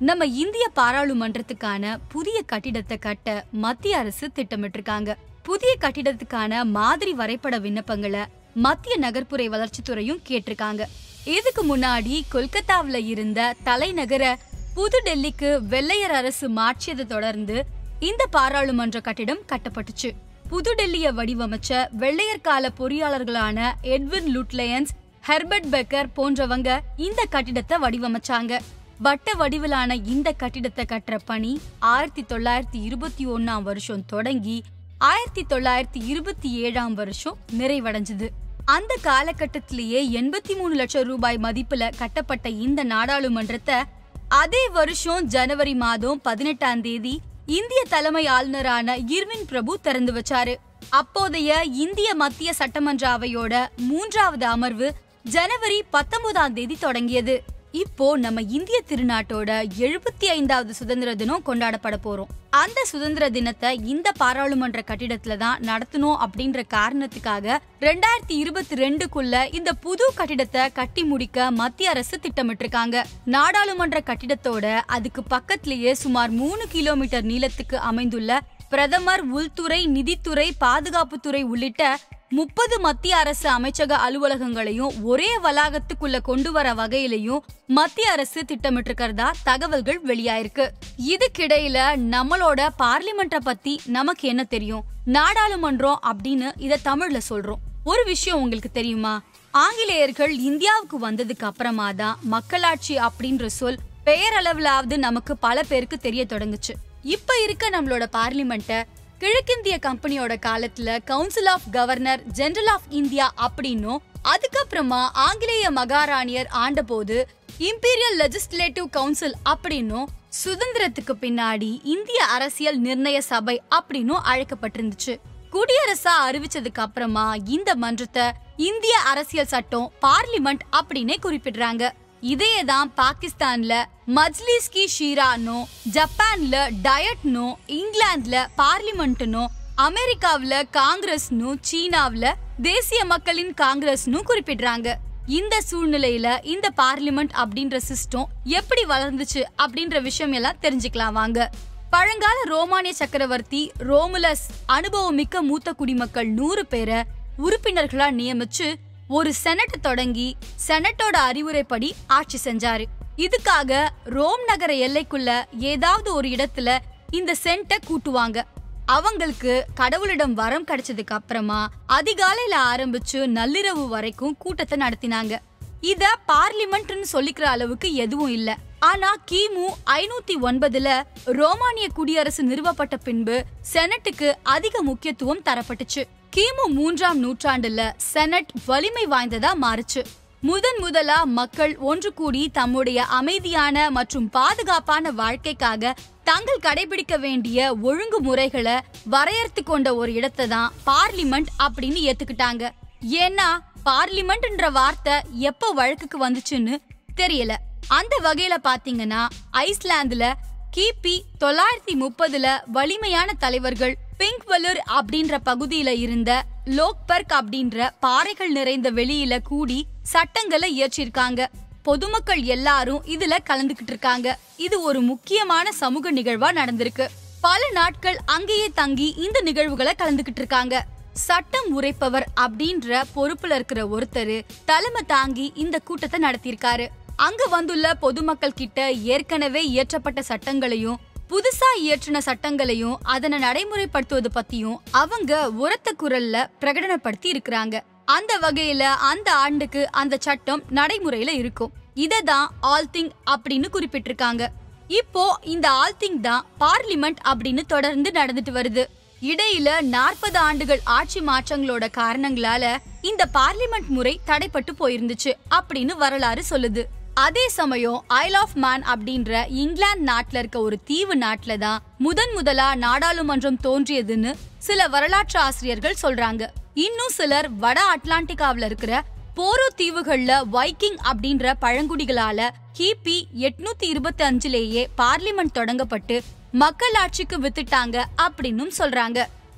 நம்ம இந்திய பாராளுமன்றத்துக்கான புதிய கட்டிடத்தை கட்ட மத்திய அரசு திட்டமிட்டிருக்காங்க புதிய கட்டிடத்துக்கான மாதிரி வரைபட விண்ணப்பங்களை மத்திய நகர்ப்புற வளர்ச்சித்துறையும் கேட்டிருக்காங்க இதுக்கு முன்னாடி கொல்கத்தாவுல இருந்த தலைநகர புது டெல்லிக்கு வெள்ளையர் அரசு மாற்றியதை தொடர்ந்து இந்த பாராளுமன்ற கட்டிடம் கட்டப்பட்டுச்சு புது டெல்லிய வடிவமைச்ச வெள்ளையர் கால பொறியாளர்களான எட்வின் லுட்லயன்ஸ் ஹெர்பர்ட் பெக்கர் போன்றவங்க இந்த கட்டிடத்தை வடிவமைச்சாங்க வட்ட வடிவிலான இந்த கட்டிடத்தை கட்டுற பணி ஆயிரத்தி தொள்ளாயிரத்தி இருபத்தி ஒன்னாம் வருஷம் தொடங்கி ஆயிரத்தி தொள்ளாயிரத்தி இருபத்தி ஏழாம் வருஷம் நிறைவடைஞ்சது அந்த காலகட்டத்திலேயே எண்பத்தி மூணு லட்சம் ரூபாய் மதிப்புல கட்டப்பட்ட இந்த நாடாளுமன்றத்தை அதே வருஷம் ஜனவரி மாதம் பதினெட்டாம் தேதி இந்திய தலைமை ஆளுநரான இர்வின் பிரபு திறந்து வச்சாரு அப்போதைய இந்திய மத்திய சட்டமன்ற அவையோட மூன்றாவது அமர்வு ஜனவரி பத்தொன்பதாம் தேதி தொடங்கியது இப்போ நம்ம இந்திய திருநாட்டோட எழுபத்தி ஐந்தாவது சுதந்திர தினம் கொண்டாடப்பட போறோம் அந்த சுதந்திர தினத்தை இந்த பாராளுமன்ற கட்டிடத்துல தான் நடத்தணும் அப்படின்ற காரணத்துக்காக ரெண்டாயிரத்தி இருபத்தி ரெண்டுக்குள்ள இந்த புது கட்டிடத்தை கட்டி முடிக்க மத்திய அரசு திட்டமிட்டிருக்காங்க நாடாளுமன்ற கட்டிடத்தோட அதுக்கு பக்கத்திலேயே சுமார் மூணு கிலோமீட்டர் நீளத்துக்கு அமைந்துள்ள பிரதமர் உள்துறை நிதித்துறை பாதுகாப்புத்துறை உள்ளிட்ட முப்பது மத்திய அரசு அமைச்சக அலுவலகங்களையும் ஒரே வளாகத்துக்குள்ள கொண்டு வர வகையிலையும் மத்திய அரசு திட்டமிட்டிருக்கிறதா தகவல்கள் வெளியாயிருக்கு இதுக்கிடையில நம்மளோட பார்லிமெண்ட பத்தி நமக்கு என்ன தெரியும் நாடாளுமன்றம் அப்படின்னு இத தமிழ்ல சொல்றோம் ஒரு விஷயம் உங்களுக்கு தெரியுமா ஆங்கிலேயர்கள் இந்தியாவுக்கு வந்ததுக்கு அப்புறமா தான் மக்களாட்சி அப்படின்ற சொல் பெயரளவுலாவது நமக்கு பல பேருக்கு தெரிய தொடங்குச்சு இப்ப இருக்க நம்மளோட பார்லிமெண்ட்ட கிழக்கிந்திய கம்பெனியோட காலத்துல council of governor general of India அப்படின்னும் அதுக்கப்புறமா ஆங்கிலேய மகாராணியர் ஆண்டபோது இம்பீரியல் லெஜிஸ்லேட்டிவ் கவுன்சில் அப்படின்னும் சுதந்திரத்துக்கு பின்னாடி இந்திய அரசியல் நிர்ணய சபை அப்படின்னும் அழைக்கப்பட்டிருந்துச்சு குடியரசா அறிவிச்சதுக்கு அப்புறமா இந்த மன்றத்தை இந்திய அரசியல் சட்டம் பார்லிமெண்ட் அப்படின்னே குறிப்பிடுறாங்க இதே தான் பாகிஸ்தான்ல மஜ்லிஸ் கி ஷீரானோ ஜப்பான்ல டயட்னோ இங்கிலாந்துல பார்லிமெண்ட்னோ அமெரிக்காவுல காங்கிரஸ்னு சீனாவுல தேசிய மக்களின் காங்கிரஸ்னு குறிப்பிடுறாங்க இந்த சூழ்நிலையில இந்த பார்லிமெண்ட் அப்படின்ற சிஸ்டம் எப்படி வளர்ந்துச்சு அப்படின்ற விஷயம் எல்லாம் தெரிஞ்சுக்கலாம் வாங்க பழங்கால ரோமானிய சக்கரவர்த்தி ரோமுலஸ் அனுபவமிக்க மூத்த குடிமக்கள் நூறு பேரை உறுப்பினர்களா நியமிச்சு ஒரு செனட் தொடங்கி செனட்டோட அறிவுரைப்படி ஆட்சி செஞ்சாரு இதுக்காக ரோம் நகர எல்லைக்குள்ள ஏதாவது ஒரு இடத்துல இந்த சென்ட்டை கூட்டுவாங்க அவங்களுக்கு கடவுளிடம் வரம் கிடைச்சதுக்கு அப்புறமா அதிகாலையில ஆரம்பிச்சு நள்ளிரவு வரைக்கும் கூட்டத்தை நடத்தினாங்க இத பார்லிமெண்ட்னு சொல்லிக்கிற அளவுக்கு எதுவும் இல்ல ஆனா கிமு ஐநூத்தி ஒன்பதுல ரோமானிய குடியரசு நிறுவப்பட்ட பின்பு செனட்டுக்கு அதிக முக்கியத்துவம் தரப்பட்டுச்சு கிமு மூன்றாம் நூற்றாண்டுல செனட் வலிமை வாய்ந்ததா மாறுச்சு முதன் முதலா மக்கள் ஒன்று கூடி தம்முடைய அமைதியான மற்றும் பாதுகாப்பான வாழ்க்கைக்காக தாங்கள் கடைபிடிக்க வேண்டிய ஒழுங்குமுறைகளை வரையறுத்து கொண்ட ஒரு இடத்தை தான் பார்லிமெண்ட் அப்படின்னு ஏத்துக்கிட்டாங்க ஏன்னா பார்லிமெண்ட்ன்ற வார்த்தை எப்ப வழக்குக்கு வந்துச்சுன்னு தெரியல அந்த வகையில பாத்தீங்கன்னா ஐஸ்லாந்துல கிபி தொள்ளாயிரத்தி முப்பதுல வலிமையான தலைவர்கள் பிங்க்வலர் அப்படின்ற பகுதியில இருந்த லோக்பர்க் அப்படின்ற பாறைகள் நிறைந்த வெளியில கூடி சட்டங்களை இயற்றிருக்காங்க பொதுமக்கள் எல்லாரும் இதுல கலந்துகிட்டு இருக்காங்க இது ஒரு முக்கியமான சமூக நிகழ்வா நடந்திருக்கு பல நாட்கள் அங்கேயே தங்கி இந்த நிகழ்வுகளை கலந்துகிட்டு இருக்காங்க சட்டம் உரைப்பவர் அப்படின்ற பொறுப்புல இருக்கிற ஒருத்தர் தலைமை தாங்கி இந்த கூட்டத்தை நடத்தியிருக்காரு அங்க வந்துள்ள பொதுமக்கள் கிட்ட ஏற்கனவே இயற்றப்பட்ட சட்டங்களையும் புதுசா இயற்றின சட்டங்களையும் அதனை நடைமுறைப்படுத்துவது பத்தியும் அவங்க உரத்த குரல்ல பிரகடனப்படுத்தி இருக்கிறாங்க அந்த வகையில அந்த ஆண்டுக்கு அந்த சட்டம் நடைமுறையில இருக்கும் இததான் ஆல்திங் அப்படின்னு குறிப்பிட்டிருக்காங்க இப்போ இந்த ஆல்திங் தான் பார்லிமெண்ட் அப்படின்னு தொடர்ந்து நடந்துட்டு வருது இடையில நாற்பது ஆண்டுகள் ஆட்சி மாற்றங்களோட காரணங்களால இந்த பார்லிமெண்ட் முறை தடைப்பட்டு போயிருந்துச்சு அப்படின்னு வரலாறு சொல்லுது அதே சமயம் ஐல் ஆஃப் மேன் அப்படின்ற இங்கிலாந்து நாட்டுல இருக்க ஒரு தீவு நாட்டுல தான் முதன் முதலா நாடாளுமன்றம் தோன்றியதுன்னு சில வரலாற்று ஆசிரியர்கள் சொல்றாங்க இன்னும் சிலர் வட அட்லாண்டிகாவுல இருக்கிற போரோ தீவுகள்ல வைக்கிங் அப்படின்ற பழங்குடிகளால கிபி எட்நூத்தி இருபத்தி அஞ்சுலேயே பார்லிமெண்ட் தொடங்கப்பட்டு மக்களாட்சிக்கு வித்துட்டாங்க அப்படின்னும் சொல்றாங்க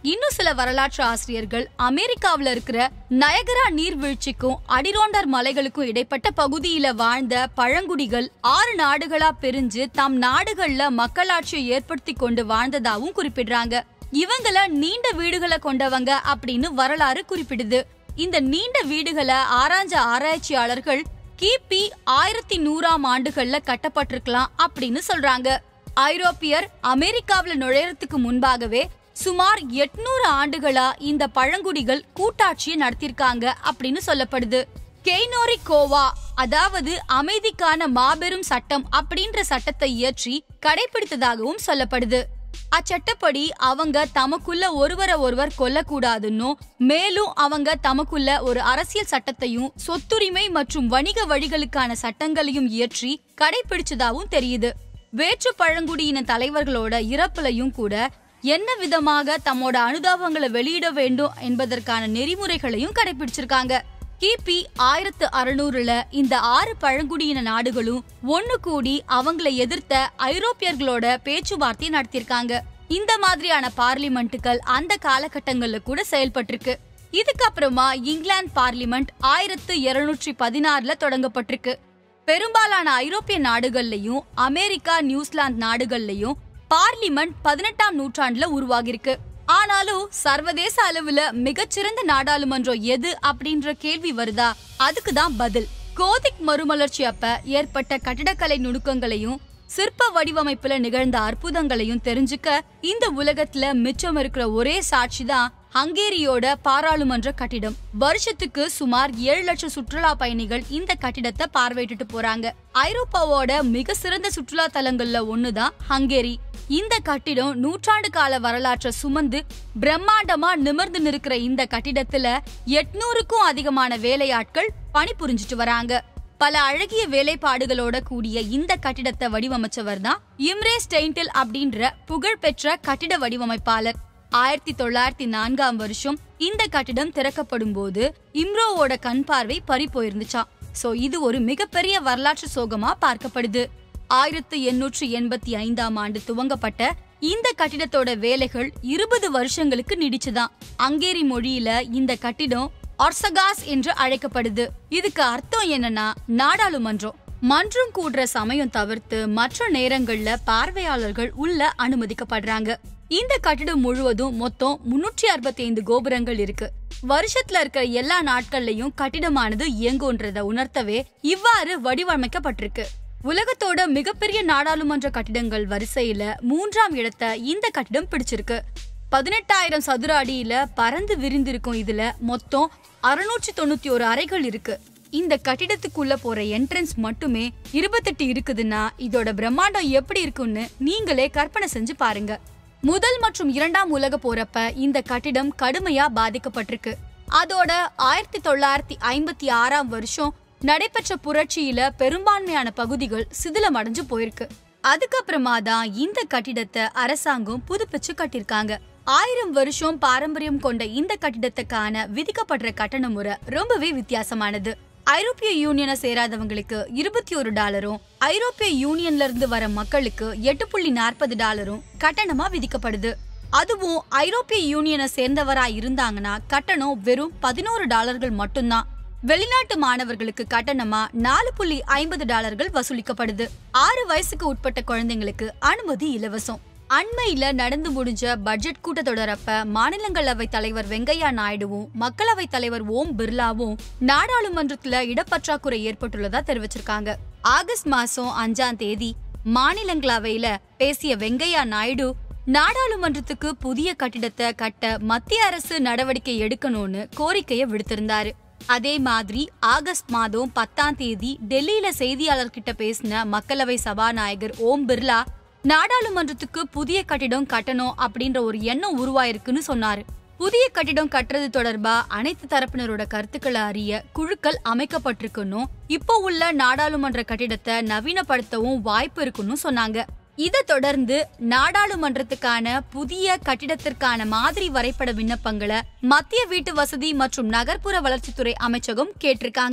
இன்னும் சில வரலாற்று ஆசிரியர்கள் அமெரிக்காவுல இருக்கிற நயகரா நீர்வீழ்ச்சிக்கும் அடிரோண்டர் மலைகளுக்கும் இடைப்பட்ட பகுதியில வாழ்ந்த பழங்குடிகள் ஆறு நாடுகளா பிரிஞ்சு தம் நாடுகள்ல மக்களாட்சியை ஏற்படுத்தி கொண்டு வாழ்ந்ததாவும் குறிப்பிடுறாங்க இவங்கள நீண்ட வீடுகளை கொண்டவங்க அப்படின்னு வரலாறு குறிப்பிடுது இந்த நீண்ட வீடுகளை ஆராய்ஞ்ச ஆராய்ச்சியாளர்கள் கிபி ஆயிரத்தி நூறாம் ஆண்டுகள்ல கட்டப்பட்டிருக்கலாம் அப்படின்னு சொல்றாங்க ஐரோப்பியர் அமெரிக்காவுல நுழையறதுக்கு முன்பாகவே சுமார் எட்நூறு ஆண்டுகளா இந்த பழங்குடிகள் கூட்டாட்சியை நடத்திருக்காங்க அப்படின்னு சொல்லப்படுது கெய்னோரி கோவா அதாவது அமைதிக்கான மாபெரும் சட்டம் அப்படின்ற சட்டத்தை இயற்றி கடைபிடித்ததாகவும் சொல்லப்படுது அச்சட்டப்படி அவங்க தமக்குள்ள ஒருவரை ஒருவர் கொல்லக்கூடாதுன்னும் மேலும் அவங்க தமக்குள்ள ஒரு அரசியல் சட்டத்தையும் சொத்துரிமை மற்றும் வணிக வழிகளுக்கான சட்டங்களையும் இயற்றி கடைபிடிச்சதாகவும் தெரியுது வேற்று பழங்குடியின தலைவர்களோட இறப்புலையும் கூட என்ன விதமாக தம்மோட அனுதாபங்களை வெளியிட வேண்டும் என்பதற்கான நெறிமுறைகளையும் கடைபிடிச்சிருக்காங்க கிபி ஆயிரத்து அறுநூறுல இந்த ஆறு பழங்குடியின நாடுகளும் ஒண்ணு கூடி அவங்கள எதிர்த்த ஐரோப்பியர்களோட பேச்சுவார்த்தை நடத்தியிருக்காங்க இந்த மாதிரியான பார்லிமெண்ட்டுகள் அந்த காலகட்டங்கள்ல கூட செயல்பட்டிருக்கு இதுக்கப்புறமா இங்கிலாந்து பார்லிமெண்ட் ஆயிரத்து இருநூற்றி பதினாறுல தொடங்கப்பட்டிருக்கு பெரும்பாலான ஐரோப்பிய நாடுகள்லயும் அமெரிக்கா நியூசிலாந்து நாடுகள்லயும் பார்லிமெண்ட் பதினெட்டாம் நூற்றாண்டுல உருவாகிருக்கு ஆனாலும் சர்வதேச அளவுல மிகச்சிறந்த நாடாளுமன்றம் எது அப்படின்ற கேள்வி வருதா அதுக்கு தான் பதில் கோதிக் மறுமலர்ச்சி அப்ப ஏற்பட்ட கட்டிடக்கலை நுணுக்கங்களையும் சிற்ப வடிவமைப்புல நிகழ்ந்த அற்புதங்களையும் தெரிஞ்சுக்க இந்த உலகத்துல மிச்சம் இருக்கிற ஒரே சாட்சி தான் ஹங்கேரியோட பாராளுமன்ற கட்டிடம் வருஷத்துக்கு சுமார் ஏழு லட்சம் சுற்றுலா பயணிகள் இந்த கட்டிடத்தை பார்வையிட்டு போறாங்க ஐரோப்பாவோட மிக சிறந்த சுற்றுலா தலங்கள்ல ஒண்ணுதான் ஹங்கேரி இந்த கட்டிடம் நூற்றாண்டு கால வரலாற்றை சுமந்து பிரம்மாண்டமா நிமிர்ந்து நிற்கிற இந்த கட்டிடத்துல எட்நூறுக்கும் அதிகமான வேலையாட்கள் பணிபுரிஞ்சிட்டு வராங்க பல அழகிய வேலைப்பாடுகளோட கூடிய இந்த கட்டிடத்தை வடிவமைச்சவர் தான் இம்ரே ஸ்டெயின்டில் அப்படின்ற புகழ்பெற்ற கட்டிட வடிவமைப்பாளர் ஆயிரத்தி தொள்ளாயிரத்தி நான்காம் வருஷம் இந்த கட்டிடம் திறக்கப்படும் போது இம்ரோவோட கண் பார்வை பறி போயிருந்துச்சாம் சோ இது ஒரு மிகப்பெரிய வரலாற்று சோகமா பார்க்கப்படுது ஆயிரத்து எண்ணூற்று எண்பத்தி ஐந்தாம் ஆண்டு துவங்கப்பட்ட இந்த கட்டிடத்தோட வேலைகள் இருபது வருஷங்களுக்கு நீடிச்சுதான் அங்கேரி மொழியில இந்த கட்டிடம் ஒர்சகாஸ் என்று அழைக்கப்படுது இதுக்கு அர்த்தம் என்னன்னா நாடாளுமன்றம் மன்றம் கூடுற சமயம் தவிர்த்து மற்ற நேரங்கள்ல பார்வையாளர்கள் உள்ள அனுமதிக்கப்படுறாங்க இந்த கட்டிடம் முழுவதும் மொத்தம் முன்னூற்றி அறுபத்தி ஐந்து கோபுரங்கள் இருக்கு வருஷத்துல இருக்கிற எல்லா நாட்கள்லயும் கட்டிடமானது இயங்குன்றத உணர்த்தவே இவ்வாறு வடிவமைக்கப்பட்டிருக்கு உலகத்தோட மிகப்பெரிய நாடாளுமன்ற கட்டிடங்கள் வரிசையில மூன்றாம் இடத்தை இந்த கட்டிடம் பிடிச்சிருக்கு பதினெட்டாயிரம் சதுர அடியில பறந்து விரிந்திருக்கும் இதுல மொத்தம் அறுநூற்றி தொண்ணூத்தி ஒரு அறைகள் இருக்கு இந்த கட்டிடத்துக்குள்ள போற என்ட்ரன்ஸ் மட்டுமே இருபத்தெட்டு இருக்குதுன்னா இதோட பிரம்மாண்டம் எப்படி இருக்குன்னு நீங்களே கற்பனை செஞ்சு பாருங்க முதல் மற்றும் இரண்டாம் உலக போறப்ப இந்த கட்டிடம் கடுமையா பாதிக்கப்பட்டிருக்கு அதோட ஆயிரத்தி தொள்ளாயிரத்தி ஐம்பத்தி ஆறாம் வருஷம் நடைபெற்ற புரட்சியில பெரும்பான்மையான பகுதிகள் சிதிலமடைஞ்சு போயிருக்கு அதுக்கப்புறமா தான் இந்த கட்டிடத்தை அரசாங்கம் புதுப்பிச்சு கட்டிருக்காங்க ஆயிரம் வருஷம் பாரம்பரியம் கொண்ட இந்த கட்டிடத்துக்கான விதிக்கப்படுற கட்டண முறை ரொம்பவே வித்தியாசமானது ஐரோப்பிய யூனியனை சேராதவங்களுக்கு இருபத்தி ஒரு டாலரும் ஐரோப்பிய யூனியன்ல இருந்து வர மக்களுக்கு எட்டு புள்ளி நாற்பது டாலரும் கட்டணமா விதிக்கப்படுது அதுவும் ஐரோப்பிய யூனியனை சேர்ந்தவரா இருந்தாங்கன்னா கட்டணம் வெறும் பதினோரு டாலர்கள் மட்டும்தான் வெளிநாட்டு மாணவர்களுக்கு கட்டணமா நாலு புள்ளி ஐம்பது டாலர்கள் வசூலிக்கப்படுது ஆறு வயசுக்கு உட்பட்ட குழந்தைங்களுக்கு அனுமதி இலவசம் அண்மையில நடந்து முடிஞ்ச பட்ஜெட் கூட்டத்தொடரப்ப மாநிலங்களவை தலைவர் வெங்கையா நாயுடுவும் மக்களவை தலைவர் ஓம் பிர்லாவும் நாடாளுமன்றத்துல இடப்பற்றாக்குறை ஏற்பட்டுள்ளதா தெரிவிச்சிருக்காங்க ஆகஸ்ட் மாசம் அஞ்சாம் தேதி மாநிலங்களவையில பேசிய வெங்கையா நாயுடு நாடாளுமன்றத்துக்கு புதிய கட்டிடத்தை கட்ட மத்திய அரசு நடவடிக்கை எடுக்கணும்னு கோரிக்கையை விடுத்திருந்தாரு அதே மாதிரி ஆகஸ்ட் மாதம் பத்தாம் தேதி டெல்லியில செய்தியாளர்கிட்ட பேசின மக்களவை சபாநாயகர் ஓம் பிர்லா நாடாளுமன்றத்துக்கு புதிய கட்டிடம் கட்டணும் அப்படின்ற ஒரு எண்ணம் உருவாயிருக்குன்னு சொன்னாரு புதிய கட்டிடம் கட்டுறது தொடர்பா அனைத்து தரப்பினரோட கருத்துக்களை அறிய குழுக்கள் அமைக்கப்பட்டிருக்குன்னும் இப்போ உள்ள நாடாளுமன்ற கட்டிடத்தை நவீனப்படுத்தவும் வாய்ப்பு இருக்குன்னு சொன்னாங்க இதை தொடர்ந்து நாடாளுமன்றத்துக்கான புதிய கட்டிடத்திற்கான மாதிரி வரைபட விண்ணப்பங்களை மத்திய வீட்டு வசதி மற்றும் நகர்ப்புற வளர்ச்சித்துறை அமைச்சகம் கேட்டிருக்காங்க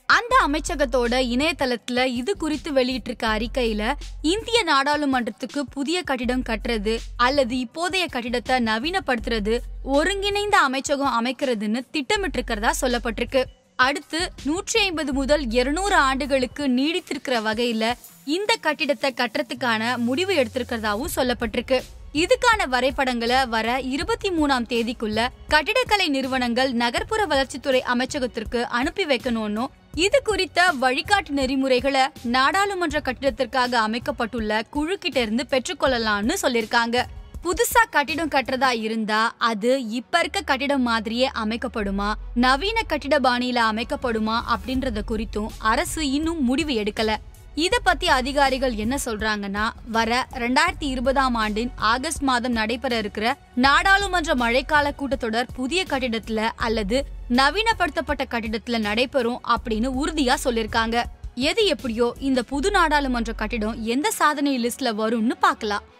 அந்த அமைச்சகத்தோட இணையதளத்துல இது குறித்து வெளியிட்டிருக்க அறிக்கையில இந்திய நாடாளுமன்றத்துக்கு புதிய கட்டிடம் கட்டுறது அல்லது இப்போதைய கட்டிடத்தை நவீனப்படுத்துறது ஒருங்கிணைந்த அமைச்சகம் அமைக்கிறதுன்னு திட்டமிட்டிருக்கிறதா சொல்லப்பட்டிருக்கு அடுத்து நூற்றி ஐம்பது முதல் இருநூறு ஆண்டுகளுக்கு நீடித்திருக்கிற வகையில இந்த கட்டிடத்தை கட்டுறதுக்கான முடிவு எடுத்திருக்கிறதாவும் சொல்லப்பட்டிருக்கு இதுக்கான வரைபடங்களை வர இருபத்தி மூணாம் தேதிக்குள்ள கட்டிடக்கலை நிறுவனங்கள் நகர்ப்புற வளர்ச்சித்துறை அமைச்சகத்திற்கு அனுப்பி வைக்கணும்னும் இது குறித்த வழிகாட்டு நெறிமுறைகளை நாடாளுமன்ற கட்டிடத்திற்காக அமைக்கப்பட்டுள்ள குழு கிட்ட இருந்து பெற்றுக்கொள்ளலாம்னு சொல்லிருக்காங்க புதுசா கட்டிடம் கட்டுறதா இருந்தா அது இப்ப இருக்க கட்டிடம் மாதிரியே அமைக்கப்படுமா நவீன கட்டிட பாணியில அமைக்கப்படுமா அப்படின்றத குறித்தும் அரசு இன்னும் முடிவு எடுக்கல இத பத்தி அதிகாரிகள் என்ன சொல்றாங்கன்னா வர ரெண்டாயிரத்தி இருபதாம் ஆண்டின் ஆகஸ்ட் மாதம் நடைபெற இருக்கிற நாடாளுமன்ற மழைக்கால கூட்டத்தொடர் புதிய கட்டிடத்துல அல்லது நவீனப்படுத்தப்பட்ட கட்டிடத்துல நடைபெறும் அப்படின்னு உறுதியா சொல்லிருக்காங்க எது எப்படியோ இந்த புது நாடாளுமன்ற கட்டிடம் எந்த சாதனை லிஸ்ட்ல வரும்னு பார்க்கலாம்